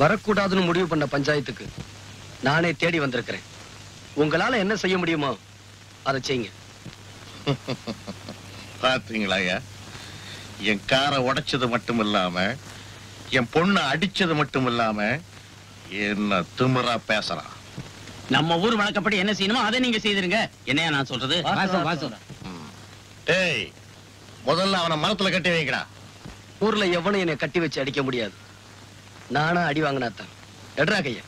வரக்கூடாதுன்னு முடிவு பண்ண பஞ்சாயத்துக்கு நானே தேடி வந்திருக்கிறேன் உங்களால என்ன செய்ய முடியுமோ அதை செய்யுங்க பாத்தீங்களா ஐயா என் காரை உடைச்சது மட்டும் இல்லாம என் பொண்ணை அடிச்சது மட்டும் இல்லாம என்ன திமிரா பேசுறான் நம்ம ஊர் வழக்கப்படி என்ன செய்யணுமோ அதை நீங்க செய்திருங்க என்னையா நான் சொல்றது வாசம் வாசம் டேய் முதல்ல அவனை மரத்துல கட்டி வைக்கடா ஊர்ல எவனும் என்னை கட்டி வச்சு அடிக்க முடியாது நானா அடி வாங்கினாத்தான் எட்ரா கைய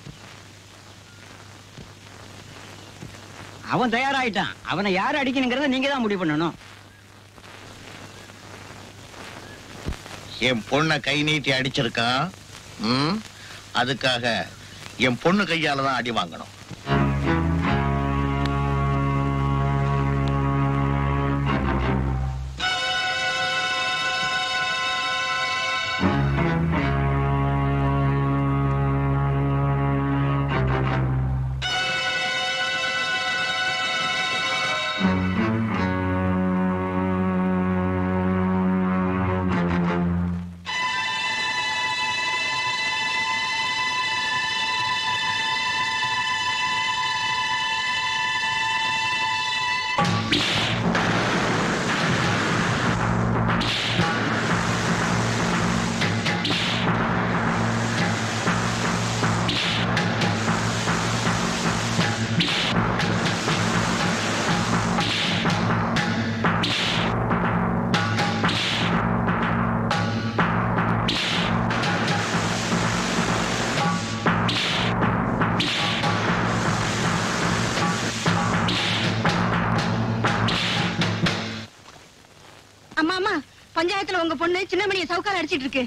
அவன் தயாராயிட்டான் அவனை யார் அடிக்கணுங்கிறத நீங்க தான் முடிவு பண்ணணும் என் பொண்ணை கை நீட்டி அடிச்சிருக்கான் ம்? அதுக்காக என் பொண்ணு கையால தான் அடி வாங்கணும் அம்மா அம்மா பஞ்சாயத்துல உங்க பொண்ணு சின்னமணிய சவுக்கால அடிச்சிட்டு இருக்கு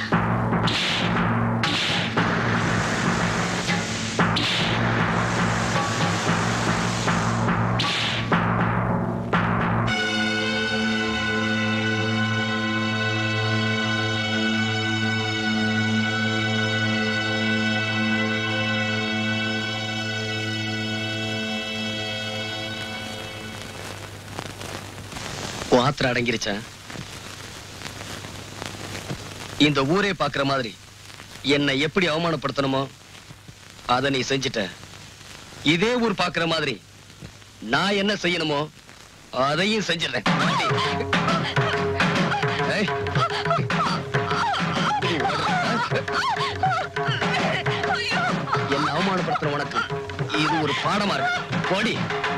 உன் ஆத்திரம் அடங்கிருச்சா இந்த ஊரே பாக்குற மாதிரி என்னை எப்படி அவமானப்படுத்தணுமோ அதை நீ செஞ்சிட்ட இதே ஊர் பாக்குற மாதிரி நான் என்ன செய்யணுமோ அதையும் செஞ்சிடறேன் ஏய். என்ன அவமானப்படுத்துற உனக்கு இது ஒரு பாடமா இருக்கு போடி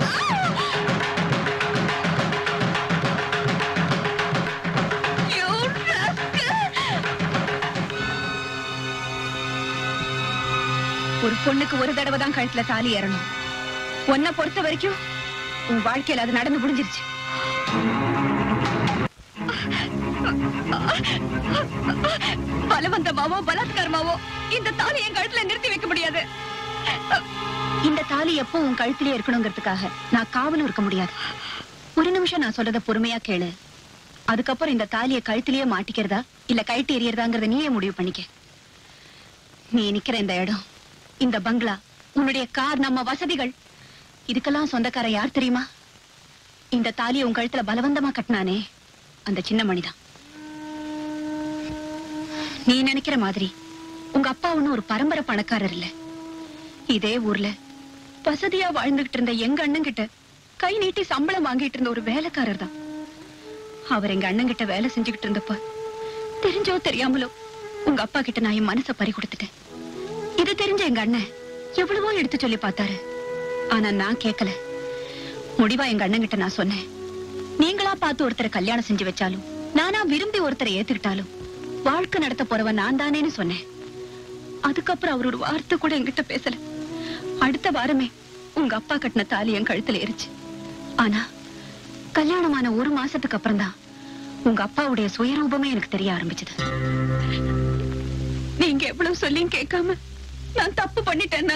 ஒரு பொண்ணுக்கு ஒரு தடவை தான் கழுத்துல தாலி ஏறணும் உன்னை பொறுத்த வரைக்கும் உன் வாழ்க்கையில அது நடந்து முடிஞ்சிருச்சு பலவந்தமாவோ பலாத்காரமாவோ இந்த தாலி என் கழுத்துல நிறுத்தி வைக்க முடியாது இந்த தாலி எப்போ உன் கழுத்திலே இருக்கணுங்கிறதுக்காக நான் காவலும் இருக்க முடியாது ஒரு நிமிஷம் நான் சொல்றத பொறுமையா கேளு அதுக்கப்புறம் இந்த தாலியை கழுத்திலேயே மாட்டிக்கிறதா இல்ல கழட்டி எறியறதாங்கிறத நீயே முடிவு பண்ணிக்க நீ நிக்கிற இந்த இடம் இந்த பங்களா உன்னுடைய கார் நம்ம வசதிகள் இதுக்கெல்லாம் சொந்தக்காரன் யார் தெரியுமா இந்த தாலியை உன் கழுத்துல பலவந்தமா கட்டினானே அந்த சின்ன மணிதான் நீ நினைக்கிற மாதிரி உங்க அப்பா ஒண்ணும் ஒரு பரம்பரை பணக்காரர் இல்ல இதே ஊர்ல வசதியா வாழ்ந்துகிட்டு இருந்த எங்க அண்ணன் கிட்ட கை நீட்டி சம்பளம் வாங்கிட்டு இருந்த ஒரு வேலைக்காரர் தான் அவர் எங்க அண்ணன் கிட்ட வேலை செஞ்சுக்கிட்டு இருந்தப்ப தெரிஞ்சோ தெரியாமலோ உங்க அப்பா கிட்ட நான் என் மனசை பறி கொடுத்துட்டேன் இது தெரிஞ்ச எங்க அண்ணன் எவ்வளவோ எடுத்து சொல்லி பார்த்தாரு ஆனா நான் கேட்கல முடிவா எங்க அண்ணன் கிட்ட நான் சொன்னேன் நீங்களா பார்த்து ஒருத்தரை கல்யாணம் செஞ்சு வச்சாலும் நானா விரும்பி ஒருத்தரை ஏத்துக்கிட்டாலும் வாழ்க்கை நடத்த போறவன் நான் தானேன்னு சொன்னேன் அதுக்கப்புறம் அவர் ஒரு வார்த்தை கூட என்கிட்ட பேசல அடுத்த வாரமே உங்க அப்பா கட்டின தாலி என் கழுத்துல ஏறிச்சு ஆனா கல்யாணமான ஒரு மாசத்துக்கு அப்புறம் தான் உங்க அப்பாவுடைய சுயரூபமே எனக்கு தெரிய ஆரம்பிச்சது நீங்க எவ்வளவு சொல்லியும் கேட்காம நான் தப்பு பண்ணிட்டேன்னா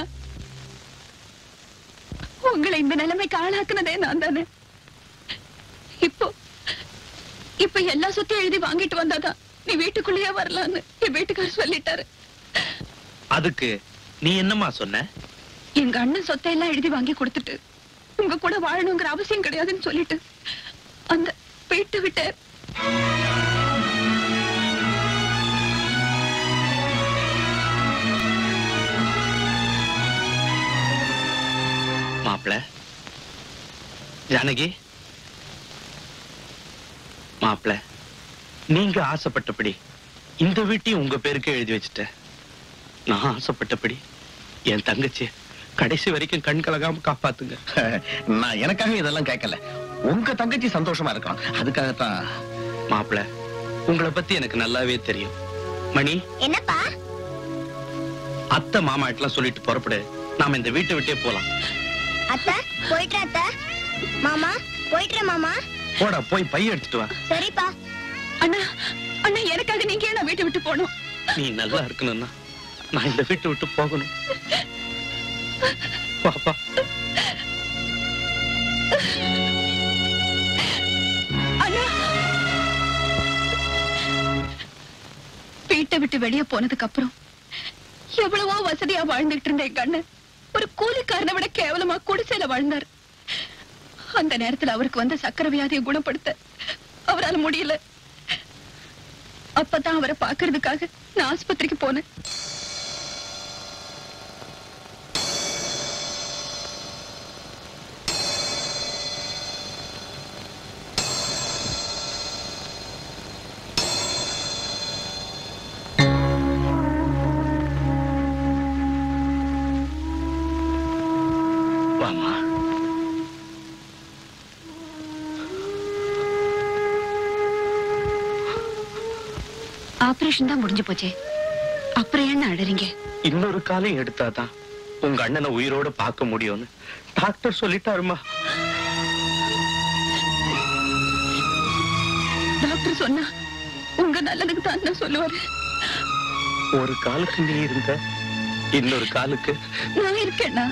உங்களை இந்த நிலைமைக்கு ஆளாக்குனதே நான் தானே இப்போ இப்ப எல்லா சொத்தையும் எழுதி வாங்கிட்டு வந்தாதான் நீ வீட்டுக்குள்ளேயே வரலான்னு என் வீட்டுக்காரர் சொல்லிட்டாரு அதுக்கு நீ என்னம்மா சொன்ன எங்க அண்ணன் சொத்தை எல்லாம் எழுதி வாங்கி கொடுத்துட்டு உங்க கூட வாழணுங்கிற அவசியம் கிடையாதுன்னு சொல்லிட்டு அந்த வீட்டை விட்டு ஜானகி மாப்பிள நீங்க ஆசைப்பட்டபடி இந்த வீட்டையும் உங்க பேருக்கு எழுதி வச்சுட்டேன் நான் ஆசைப்பட்டபடி என் தங்கச்சி கடைசி வரைக்கும் கண் கலகாம காப்பாத்துங்க நான் எனக்காக இதெல்லாம் கேட்கல உங்க தங்கச்சி சந்தோஷமா இருக்கணும் அதுக்காகத்தான் மாப்பிள உங்களை பத்தி எனக்கு நல்லாவே தெரியும் மணி என்னப்பா அத்தை மாமா எல்லாம் சொல்லிட்டு புறப்படு நாம இந்த வீட்டை விட்டே போலாம் அத்தை போயிட்டு அத்தை மாமா போயிட்டு மாமா போடா போய் பைய எடுத்துட்டு வா சரிப்பா அண்ணா அண்ணா எனக்காக நீங்க ஏன் வீட்டை விட்டு போகணும் நீ நல்லா இருக்கணும்னா நான் இந்த வீட்டை விட்டு போகணும் பாப்பா அண்ணா வீட்டை விட்டு வெளியே போனதுக்கு அப்புறம் எவ்வளவோ வசதியா வாழ்ந்துட்டு இருந்த எங்க அண்ணன் ஒரு கூலிக்காரனை விட கேவலமா குடிசையில வாழ்ந்தார் அந்த நேரத்துல அவருக்கு வந்த சக்கரை வியாதியை குணப்படுத்த அவரால முடியல அப்பதான் அவரை பாக்குறதுக்காக நான் ஆஸ்பத்திரிக்கு போனேன் வாமா ஆபரேஷன் தான் முடிஞ்சு போச்சே அப்புறம் என்ன அழறீங்க இன்னொரு காலம் எடுத்தாதான் உங்க அண்ணனை உயிரோட பார்க்க முடியும்னு டாக்டர் சொல்லிட்டாருமா டாக்டர் சொன்னா உங்க நல்லதுக்கு தான் நான் சொல்லுவாரு ஒரு காலுக்கு நீ இருந்த இன்னொரு காலுக்கு நான் இருக்கேன்னா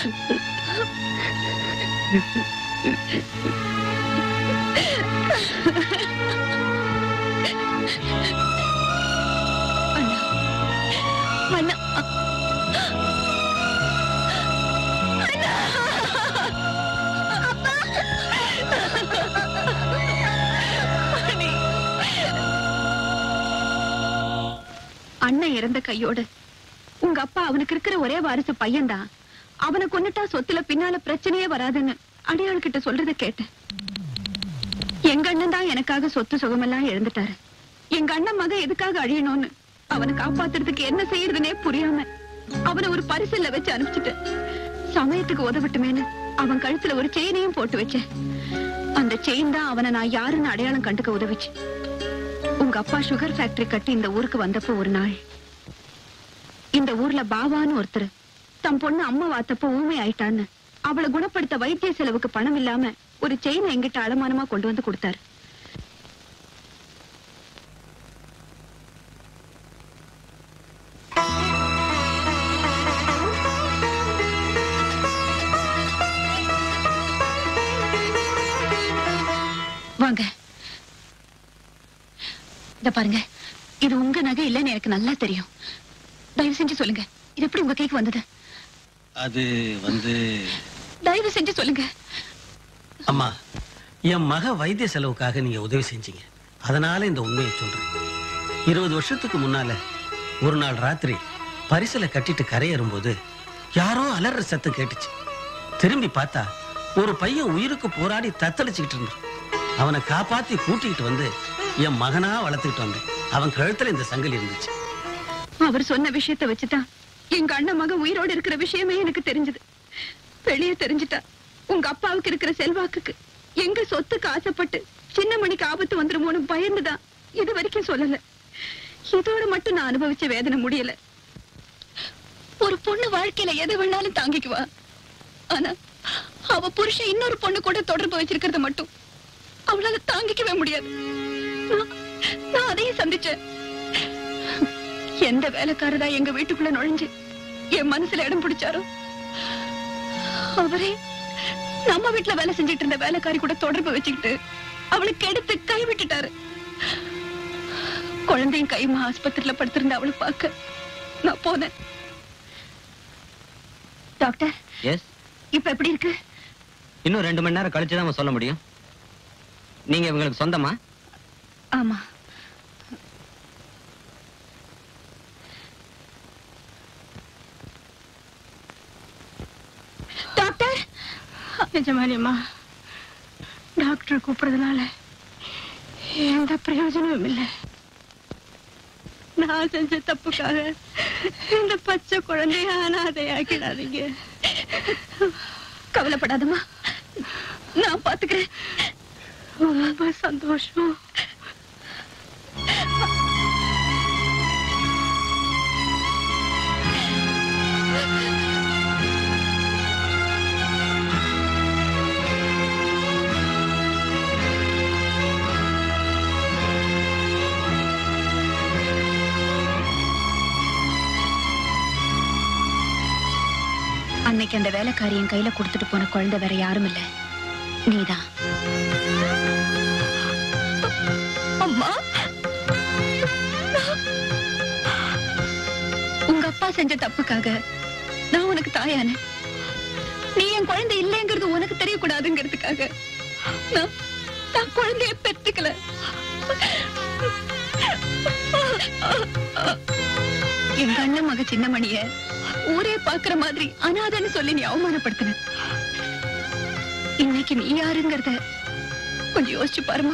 அண்ணா அண்ணா அண்ணன் இறந்த கையோட உங்க அப்பா அவனுக்கு இருக்கிற ஒரே வாரிசு பையன்தான் அவனை கொன்னுட்டா சொத்துல பின்னால பிரச்சனையே வராதுன்னு அடியாள் கிட்ட சொல்றத கேட்டேன் எங்க அண்ணன் தான் எனக்காக சொத்து சுகமெல்லாம் இழந்துட்டாரு எங்க அண்ணன் மகன் எதுக்காக அழியணும்னு அவனை காப்பாத்துறதுக்கு என்ன செய்யறதுனே புரியாம அவனை ஒரு பரிசல்ல வச்சு அனுப்பிச்சிட்டேன் சமயத்துக்கு உதவட்டுமேன்னு அவன் கழுத்துல ஒரு செயினையும் போட்டு வச்சேன் அந்த செயின் தான் அவனை நான் யாருன்னு அடையாளம் கண்டுக்க உதவிச்சு உங்க அப்பா சுகர் ஃபேக்டரி கட்டி இந்த ஊருக்கு வந்தப்போ ஒரு நாள் இந்த ஊர்ல பாபான்னு ஒருத்தர் தம் பொண்ணு அம்மா வாத்தப்ப ஊமை ஆயிட்டான்னு அவளை குணப்படுத்த வைத்திய செலவுக்கு பணம் இல்லாம ஒரு செயின் எங்கிட்ட அடமானமா கொண்டு வந்து கொடுத்தாரு வாங்க இத பாருங்க இது உங்க நகை இல்லைன்னு எனக்கு நல்லா தெரியும் தயவு செஞ்சு சொல்லுங்க இது எப்படி உங்க கைக்கு வந்தது அது வந்து தயவு செஞ்சு சொல்லுங்க அம்மா என் மக வைத்திய செலவுக்காக நீங்க உதவி செஞ்சீங்க அதனால இந்த உண்மையை சொல்றேன் இருபது வருஷத்துக்கு முன்னால ஒரு நாள் ராத்திரி பரிசலை கட்டிட்டு கரையேறும்போது யாரோ அலற சத்தம் கேட்டுச்சு திரும்பி பார்த்தா ஒரு பையன் உயிருக்கு போராடி தத்தளிச்சுக்கிட்டு இருந்தான் அவனை காப்பாத்தி கூட்டிக்கிட்டு வந்து என் மகனா வளர்த்துக்கிட்டு வந்தேன் அவன் கழுத்துல இந்த சங்கிலி இருந்துச்சு அவர் சொன்ன விஷயத்தை வச்சுதான் எங்க அண்ணன் மகன் உயிரோடு இருக்கிற விஷயமே எனக்கு தெரிஞ்சது வெளியே தெரிஞ்சுட்டா உங்க அப்பாவுக்கு இருக்கிற செல்வாக்குக்கு எங்க சொத்துக்கு ஆசைப்பட்டு சின்ன மணிக்கு ஆபத்து வந்துருமோன்னு பயந்துதான் இது வரைக்கும் சொல்லல இதோட மட்டும் நான் அனுபவிச்ச வேதனை முடியல ஒரு பொண்ணு வாழ்க்கையில எது வேணாலும் தாங்கிக்குவா ஆனா அவ புருஷன் இன்னொரு பொண்ணு கூட தொடர்பு வச்சிருக்கிறத மட்டும் அவளால தாங்கிக்கவே முடியாது நான்- நான் அதையும் சந்திச்சேன் எந்த வேலைக்காரதா எங்க வீட்டுக்குள்ள நுழைஞ்சு என் மனசுல இடம் பிடிச்சாரோ அவரே நம்ம வீட்டுல வேலை செஞ்சுட்டு இருந்த வேலைக்காரி கூட தொடர்பு வச்சுக்கிட்டு அவளுக்கு எடுத்து கை விட்டுட்டாரு குழந்தையும் கைமா ஆஸ்பத்திரியில படுத்திருந்த அவளை பார்க்க நான் போனேன் டாக்டர் எஸ் இப்ப எப்படி இருக்கு இன்னும் ரெண்டு மணி நேரம் கழிச்சு தான் சொல்ல முடியும் நீங்க இவங்களுக்கு சொந்தமா ஆமா டாக்டர் நிஜமானியம்மா டாக்டர் கூப்பிடுறதுனால எந்த பிரயோஜனமும் இல்லை நான் செஞ்ச தப்புக்காக இந்த பச்சை குழந்தைய அனாதையாக்கிடாதீங்க கவலைப்படாதம்மா நான் பாத்துக்கிறேன் ரொம்ப சந்தோஷம் அன்னைக்கு அந்த வேலைக்காரி என் கையில கொடுத்துட்டு போன குழந்தை வேற யாரும் இல்ல நீதான் அம்மா உங்க அப்பா செஞ்ச தப்புக்காக நான் உனக்கு தாயான நீ என் குழந்தை இல்லைங்கிறது உனக்கு தெரியக்கூடாதுங்கிறதுக்காக நான் நான் குழந்தைய பெற்றுக்கல எங்க அண்ணன் மக சின்னமணிய ஊரே பாக்குற மாதிரி அனாதைன்னு சொல்லி நீ அவமானப்படுத்தின இன்னைக்கு நீ யாருங்கிறத கொஞ்சம் யோசிச்சு பாருமா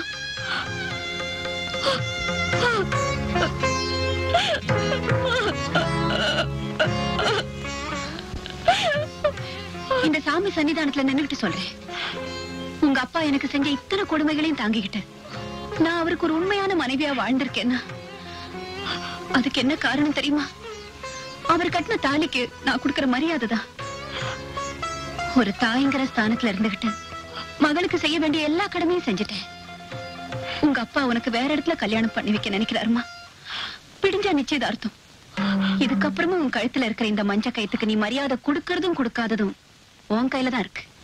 இந்த சாமி சன்னிதானத்துல நின்னுகிட்டு சொல்றேன் உங்க அப்பா எனக்கு செஞ்ச இத்தனை கொடுமைகளையும் தாங்கிக்கிட்டு நான் அவருக்கு ஒரு உண்மையான மனைவியா வாழ்ந்திருக்கேன்னா அதுக்கு என்ன காரணம் தெரியுமா அவர் கட்டின தாலிக்கு நான் கொடுக்கிற மரியாதை தான் ஒரு தாய்ங்கிற ஸ்தானத்துல இருந்துகிட்டு மகளுக்கு செய்ய வேண்டிய எல்லா கடமையும் செஞ்சுட்டேன் உங்க அப்பா உனக்கு வேற இடத்துல கல்யாணம் பண்ணி வைக்க நினைக்கிறாருமா பிடிஞ்சா நிச்சயதார்த்தம் இதுக்கப்புறமும் உன் கழுத்துல இருக்கிற இந்த மஞ்ச கயித்துக்கு நீ மரியாதை கொடுக்கறதும் கொடுக்காததும் உன் கையில தான் இருக்கு